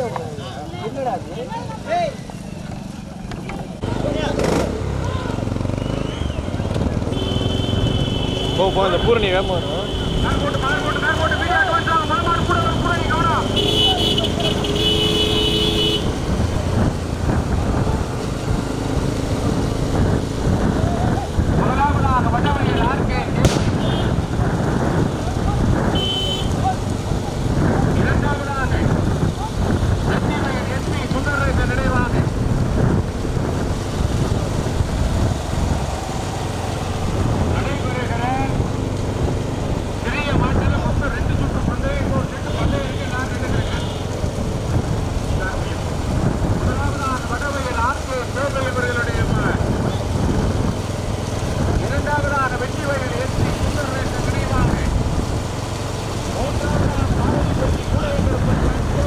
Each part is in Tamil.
என்னடா அது போ போ இந்த பூரணி வேகமாக வரும் இரண்டாவதாக வெற்றி வயல் எஸ்பி சுந்தரேசன் நினைவாக மூன்றாவதாக பாவலி கூடையப்பட்ட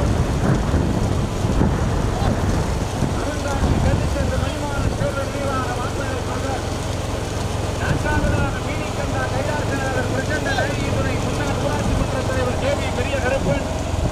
அருந்தாண்டி கல்லிச்சென்ற மணிமாறன் சேவை நினைவாக வாக்குகளை சொல்றார் நான்காவதாக மீனிக்கந்தா கைலாசநாதர் பிரச்சண்ட நடிகை துணை முன்னாள் ஊராட்சி மன்ற தலைவர் கே வி பெரிய கருப்பன்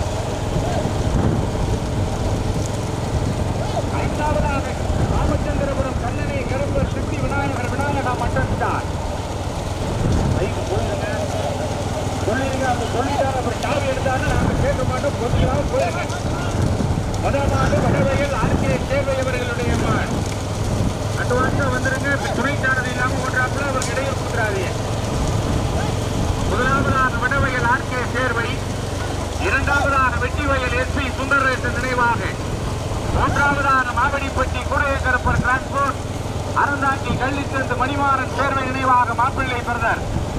ஐந்தாவதாக ராமச்சந்திரபுரம் கண்ணனை Karuppar Siddhi Vinayagar Vinayaka mutton star bike போயிருங்க சொல்லிருங்க அவங்க சொல்லிட்டாங்க அப்புறம் சாவி எடுத்தாங்க நாங்க கேட்க மாட்டோம் கொஞ்சம் போயிருங்க முதலாவது வடவையில் ஆர்கே சேவை அவர்களுடைய மகன் அட்வான்ஸா வந்துருங்க இப்ப துணை சாரதி இல்லாம ஓட்டுறாப்புல அவருக்கு இடையில் கொடுக்குறாதீங்க முதலாவதாக வடவையில் ஆர்கே சேர்வை இரண்டாவதாக வெற்றி வயல் எஸ்பி சுந்தரேசன் நினைவாக மூன்றாவதாக மாவடிப்பட்டி கூடையக்கரப்பர் டிரான்ஸ்போர்ட் அறந்தாங்கி கள்ளிச்சந்து மணிமாறன் சேர்வை நினைவாக மாப்பிள்ளை பிரதர்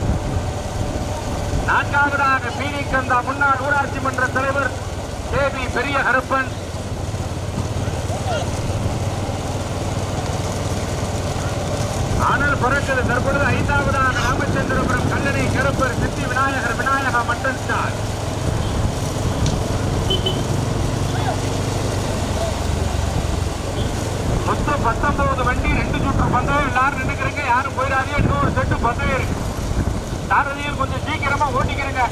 நான்காவதாக பீனிக்கந்தா முன்னாள் ஊராட்சி மன்ற தலைவர் தேவி பெரிய கருப்பன் ஆனால் பிறக்கிறது தற்பொழுது ஐந்தாவதாக ராமச்சந்திரபுரம் கல்லணை கருப்பர் சித்தி விநாயகர் விநாயகா மட்டன் ஸ்டார் மொத்தம் பத்தொன்பது வண்டி ரெண்டு சுற்று பந்தயம் எல்லாரும் நின்னுக்கிறீங்க யாரும் போயிடாதீங்க இன்னொரு செட்டு பந்தயம் இருக்கு சாரதியில் கொஞ்சம் சீக்கிரமா ஓட்டிக்கிறங்க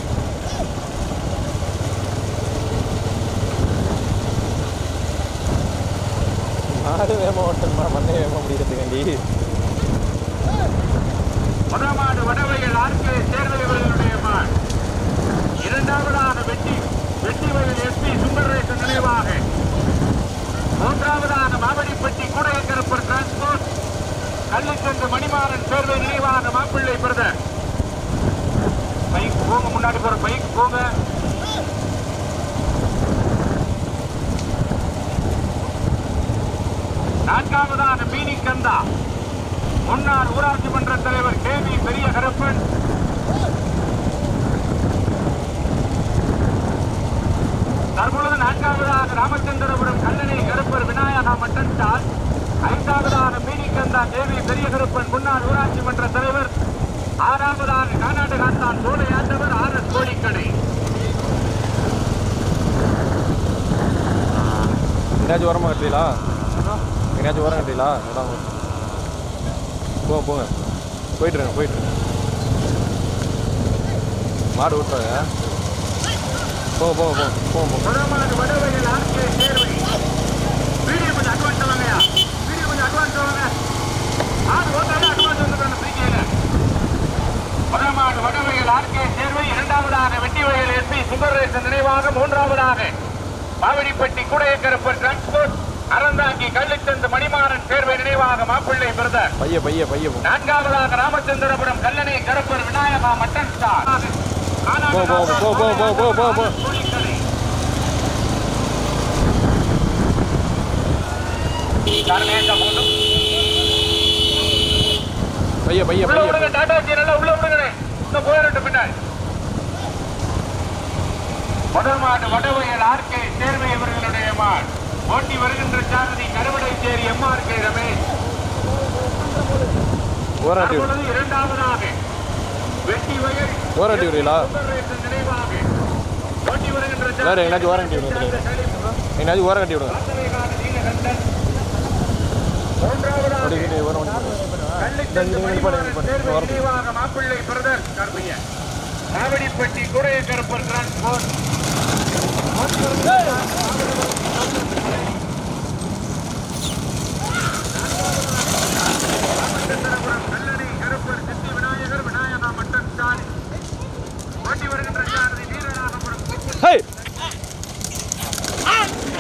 மாடு வேகமாக ஓட்டணுமா மண்ணே வேகமாக முடிக்கிறதுக்காண்டி முதமாடு வடவையில் ஆர்கே சேர்ந்தவர்களுடைய மான் இரண்டாவதாக வெட்டி வெட்டி வயல் எஸ்பி சுந்தரேசன் நினைவாக மூன்றாவதாக மாவடிப்பட்டி கூடையக்கரப்பர் டிரான்ஸ்போர்ட் கள்ளிச்சந்து மணிமாறன் சேர்வை நினைவாக மாப்பிள்ளை பிரதர் பைக் போங்க முன்னாடி போற பைக் போங்க நான்காவதாக மீனி கந்தா முன்னாள் ஊராட்சி மன்ற தலைவர் கே வி பெரிய கருப்பன் தற்பொழுது நான்காவதாக ராமச்சந்திரபுரம் கல்லணை கருப்பர் விநாயகா மட்டன் ஸ்டார் ஐந்தாவதாக மீனிக்கந்தா தேவி பெரிய கருப்பன் முன்னாள் ஊராட்சி மன்ற தலைவர் ஆறாவதாக கர்நாடகாத்தான் சோழையாண்டவர் ஆர் எஸ் கோடிக்கடை எங்கேயாச்சும் ஓரமாக கட்டுறீங்களா எங்கேயாச்சும் ஓரம் கட்டுறீங்களா அதான் போங்க போங்க போயிட்டுருங்க போயிட்டுருங்க மாடு விட்டுறாங்க போங்க போங்க போங்க போங்க போங்க முதலாவது வடவையில் ஆர்கே சேர்வை வீடியோ கொஞ்சம் அட்வான்ஸ் வாங்கயா வீடியோ கொஞ்சம் அட்வான்ஸ் வாங்க ஆறு ஓட்டாலும் அட்வான்ஸ் வந்துருக்காங்க பிரிக்கையில முதலாவது வடவையில் ஆர்கே சேர்வை இரண்டாவதாக வெட்டி வயல் எஸ்பி சுந்தரேசன் நினைவாக மூன்றாவதாக மாவடிப்பட்டி குடையக்கரப்பர் டிரான்ஸ்போர்ட் அறந்தாங்கி கள்ளிச்சந்து மணிமாறன் சேர்வை நினைவாக மாப்பிள்ளை பிரதர் பைய பைய பைய போ நான்காவதாக ராமச்சந்திரபுரம் கல்லணை கருப்பர் விநாயகா மட்டன் ஸ்டார் போ, போ, போ, போ, போ, போ, போ, போ. கருணேச மூலம் பைய பைய உள்ள பைய விடுங்க டாடா ஜி நல்லா உள்ள விடுங்க இன்னும் போயிடட்டும் பின்னாடி முதல் மாடு வடவையல் ஆர்கே சேர்வை இவர்களுடைய மாடு ஓட்டி வருகின்ற சாரதி கருவடை சேரி எம்ஆர் கே ரமேஷ் ஓராட்டி விடு. தற்பொழுது இரண்டாவதாக வெட்டி வயல் ஓராட்டி விடுறீங்களா? சுந்தரேசன் நினைவாக ஓட்டி வருகின்ற வேற எங்கேயாச்சும் ஓரம் கட்டி விடுங்க எங்கேயாச்சும் ஓரம் கட்டி விடுங்க வாசனைகான நீலகண்டன் மூன்றாவதாக அப்படி இப்படி ஓரம் கட்டி விடுங்க. கள்ளிச்சந்து இந்த இங்க மணிமாறன் நிப்பாடு, சேர்வை நிப்பாடு. நினைவாக மாப்பிள்ளை பிரதர் கருமைய காவடிப்பட்டி குறைய கருப்பர் டிரான்ஸ்போர்ட்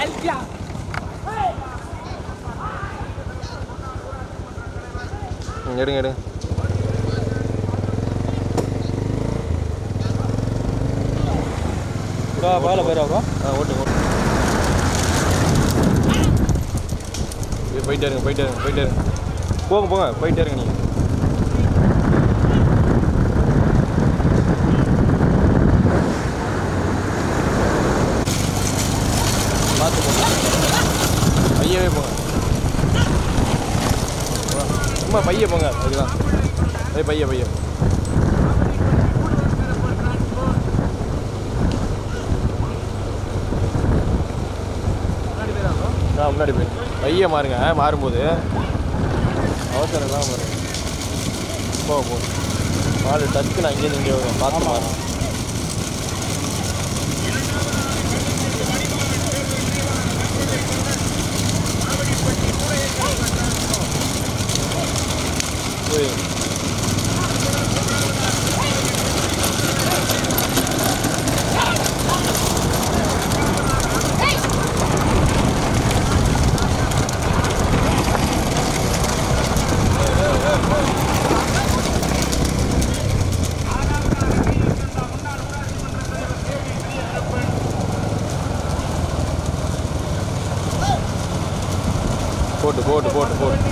ம், எடுங்க எடுங்க ப்ரோ பகல போயிடா ப்ரோ ஆ ஓட்டு ஓட்டு இது போயிட்டே இருங்க போயிட்டே இருங்க போயிட்டே இருங்க போங்க போங்க போயிட்டே இருங்க நீங்கள் பார்த்து போங்க பையவே போங்க சும்மா பைய போங்க அதுதான் ஏய் பைய பைய ஆ முன்னாடி போய் பைய மாறுங்க மாறும்போது அவசரம் இல்லாமல் மாறுங்க போ போ மாடு டக்குன்னு அங்கேயிருந்து இங்கே வருங்க பார்த்து மாறுங்க போய் போட்டு போட்டு போட்டு போட்டு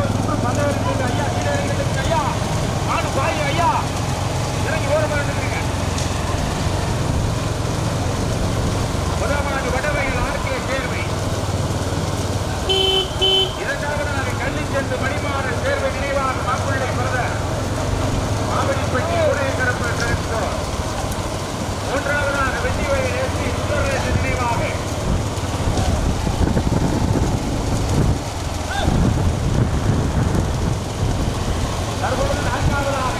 மாடு பாய் ஐயா இறங்கி ஓட மாட்டேங்கிறீங்க முதல் மாடு வடவையில் ஆர்கே சேர்வை இரண்டாவதாக கள்ளிச்சென்று மணிமாறன் சேர்வை நினைவாக மாப்பிள்ளை பிரதர் மாவடிப்பட்டி உதயகரப்பு டிரெக்டோ மூன்றாவதாக வெற்றிவயல் எஸ்பி சுந்தரேச நினைவாக தற்போது நான்காவதாக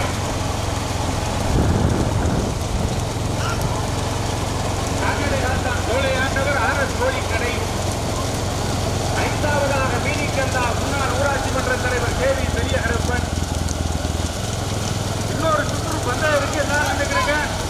நாகரை ராஜா கோழையாண்டவர் ஆர்எஸ் கோழிக்கடை ஐந்தாவதாக மீனிக்கந்தா முன்னாள் ஊராட்சி மன்ற தலைவர் கே வி பெரியகரப்பன் இன்னொரு சுற்று பந்தயம் இருக்கு என்ன நினைக்கிறீங்க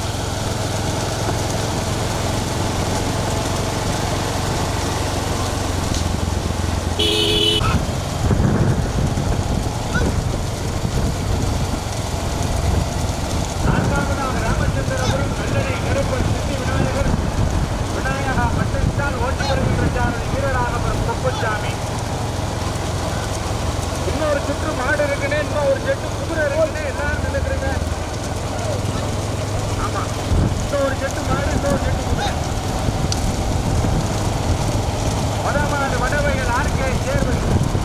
நான்காவதாக ராமச்சந்திரபுரம் கல்லணை கருப்பன் சித்தி விநாயகர் விநாயகா மட்டத்தால் ஓட்டி வருகின்ற சாரதி வீரராகவரம் குப்பசாமி இன்னொரு சுற்று மாடு இருக்குன்னு இன்னும் ஒரு செட்டு குதிரை இருக்குன்னு எல்லாரும் நினைக்கிறீங்க ஆமா இன்னொரு செட்டு மாடு இன்னொரு செட்டு குதிரை வடமாடு வடவையில் ஆர்கே சேர்வை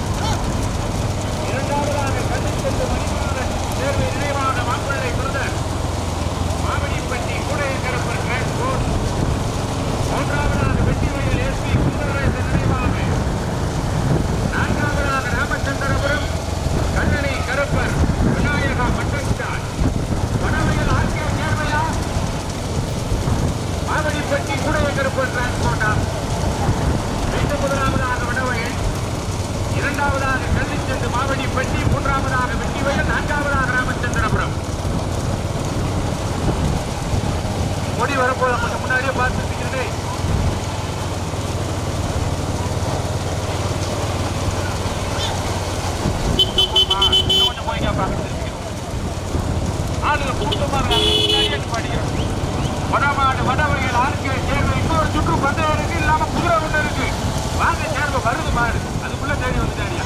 இரண்டாவதாக கண்ணிச்சென்று மணிமாறன் சேர்வை நினைவாக மாப்பிள்ளை பிரதர் மாவடிப்பட்டி கூடையக்கரப்பர் டிரான்ஸ்போர்ட் மூன்றாவதாக வெற்றிவயல் எஸ்பி குந்தரேசன் நினைவாக நான்காவதாக ராமச்சந்திரபுரம் கண்ணனை கருப்பர் விநாயகா மட்டன்ஸ்டான் வடவையில் ஆர்கே சேர்வையா மாவடிப்பட்டி கூடையக்கரப்பர் டிரான்ஸ்போர்ட்டா மீண்டும் முதலாவதாக வடவயல் இரண்டாவதாக கள்ளிச்சென்று மாவடிப்பட்டி மூன்றாவதாக வெற்றிவயல் நான்காவதாக ராமச்சந்திரபுரம் கொடி வரப்போது கொஞ்சம் முன்னாடியே பார்த்து இருக்கிறேன் கொஞ்சம் போய்ங்க பார்த்து ஆளுங்க கூட்டமாக முன்னாடியே பாடிக்கிறோம் வடமாடு வடவையில் ஆர்கே சேர்வு இன்னொரு சுற்று பந்தயம் இருக்கு இல்லாம குதிரை ஒண்ணு இருக்கு வாங்க சேர்வு வருது மாடு அதுக்குள்ள தேடி வந்துட்டாரியா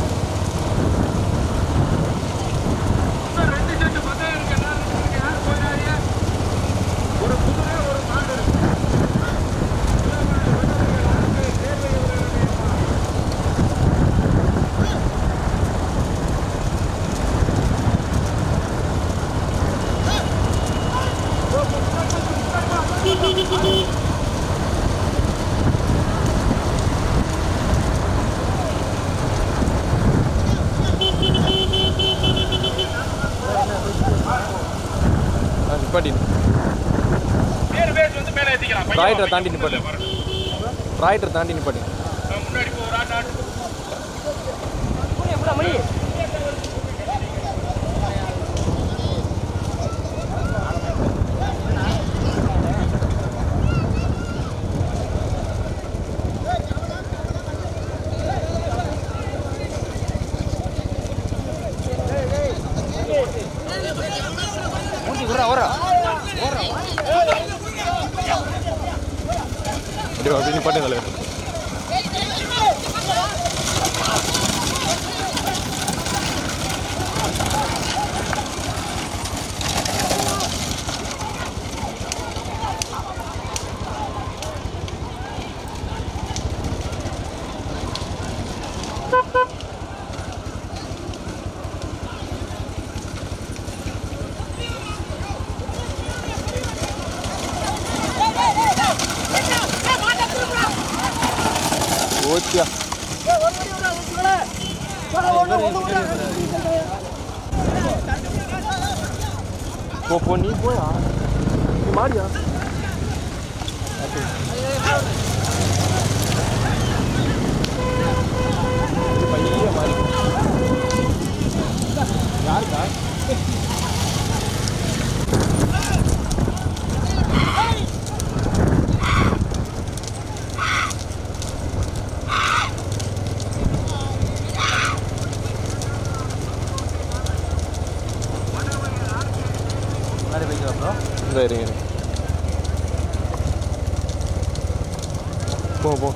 இன்னும் ரெண்டு செட்டு பந்தயம் இருக்கு என்ன இருக்கு யார் போயிடாரியா ஒரு குதிரை ஒரு மாடு இருக்கு வடமாடு, வடவையில் ஆர்கே சேர்வை இவர்களுடைய மாடு. ஆ நிப்பாட்டி பேர் பேர் வந்து மேலே ஏத்திக்கலாம் பையன் ராய்டரை வா, தாண்டி பையன் நிப்பாட்டு. முன்னாடி வா. ராய்டரை தாண்டி நிப்பாட்டி முன்னாடி போ ஒரு ஆட்டு ஆட்டு நிப்பாட்டுங்க தலைவர் ஓச்சியா போ போ நீ போயா நீ மாறியா இது பையன் மாறி யாருக்கா முன்னாடி போய்க்கலாம் ப்ரோ இந்த இருங்க இருங்க. போ போ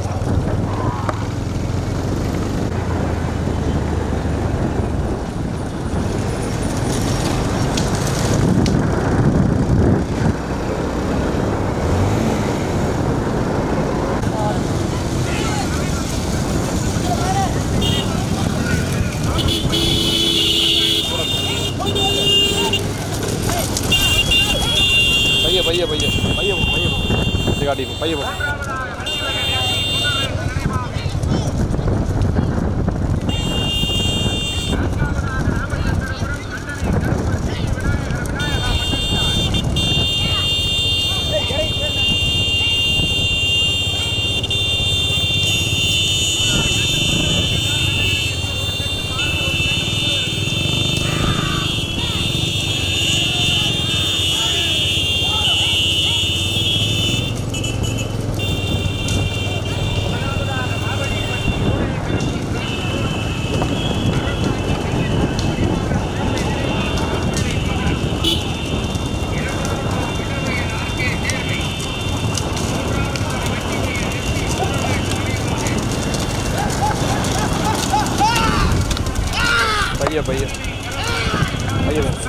பைய பைய பைய பைய போ, பைய போ. இது காட்டிடு பைய போ பைய பைய பைய போ.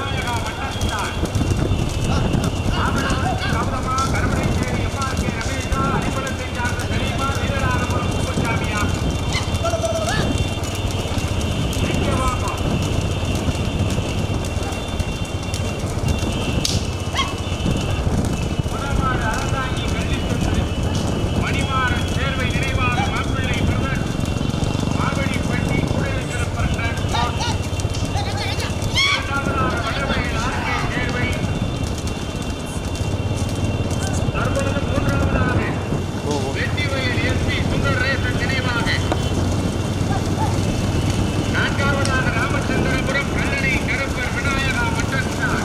மணிமாறன் சேர்வை நினைவாக மாப்பிள்ளை பிரதர் மாவடிப்பட்டி கூடையில் சிறப்பரசன் இரண்டாவதாக வடவையில் ஆர்கே சேர்வை தற்பொழுது மூன்றாவதாக போ போ வெற்றிவயல் எஸ்பி சுந்தரேசன் நினைவாக நான்காவதாக ராமச்சந்திரபுரம் கல்லணை கருப்பர் விநாயகா மட்டன் ஸ்டார்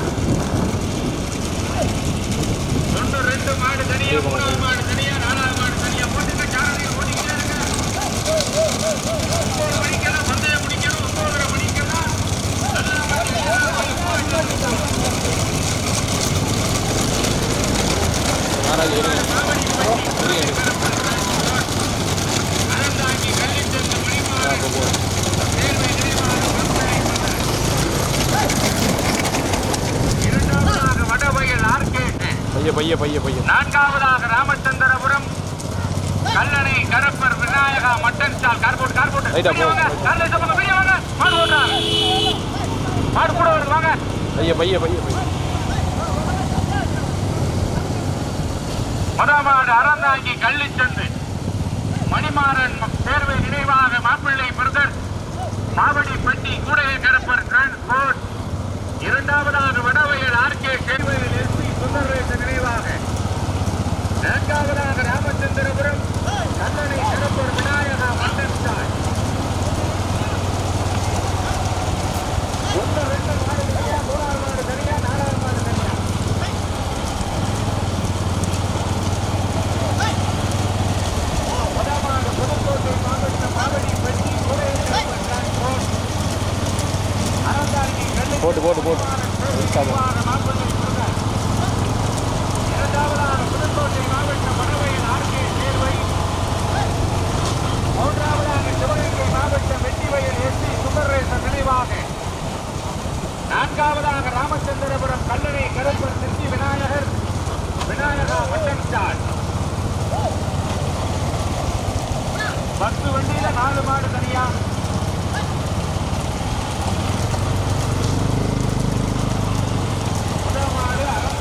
ஒன்று ரெண்டு மாடு தனியா மூணாவது மாடு தனியா நாலாவது மாடு தனியா போட்டுங்க சாரதியில் ஓடிக்கிட்டே இருங்க ஒன்பது மணிக்கெல்லாம் பந்தயம் முடிக்கணும் ஒன்பதரை மணிக்கெல்லாம் நல்லா நாராஜ் இருங்க இருங்க இருங்க அறந்தாங்கி கல்லிச்சந்த மணிமாறன் ஆ, போ போ சேர்வை நினைவாக மக்களை இரண்டாவதாக வடவயல் ஆர்கேட் பைய பைய பைய பைய நான்காவதாக Ramachandrapuram Kallanai Karappar Vinayaka mutton stall carport carport ரைட்டா, போ. காலையில் சப்பங்க வெளியே வாங்க மாடு ஓடுறாங்க மாடு கூட வருது வாங்க பைய பைய பைய பைய முதமாடு அறந்தாங்கி கள்ளிச்சந்து மணிமாறன் ம- தேர்வை நினைவாக மாப்பிள்ளை பிரதர் மாவடிப்பட்டி கூடைய கரப்பர் டிரான்ஸ்போர்ட் இரண்டாவதாக வடவயல் ஆர்கே சேர்வையில் எஸ்பி சுந்தரேசன் நினைவாக நான்காவதாக ராமச்சந்திரபுரம் கல்லணை கரப்பர் விநாயகா மட்டன் ஸ்டால் ஒன்று ரெண்டு மாடு தனியா மூணாவது மாடு தனியா நாலாவது மாடு தனியா முதலாவது புதுக்கோட்டை மாவட்ட மாவடிப்பட்டி கூடைய கரப்பர் டிரான்ஸ்போர்ட் அறந்தாங்கி கள்ளி போட்டு போட்டு போட்டு இரண்டாவதாக புதுக்கோட்டை மாவட்ட மணவையில் ஆர்கே சேர்வை நாலு மாடு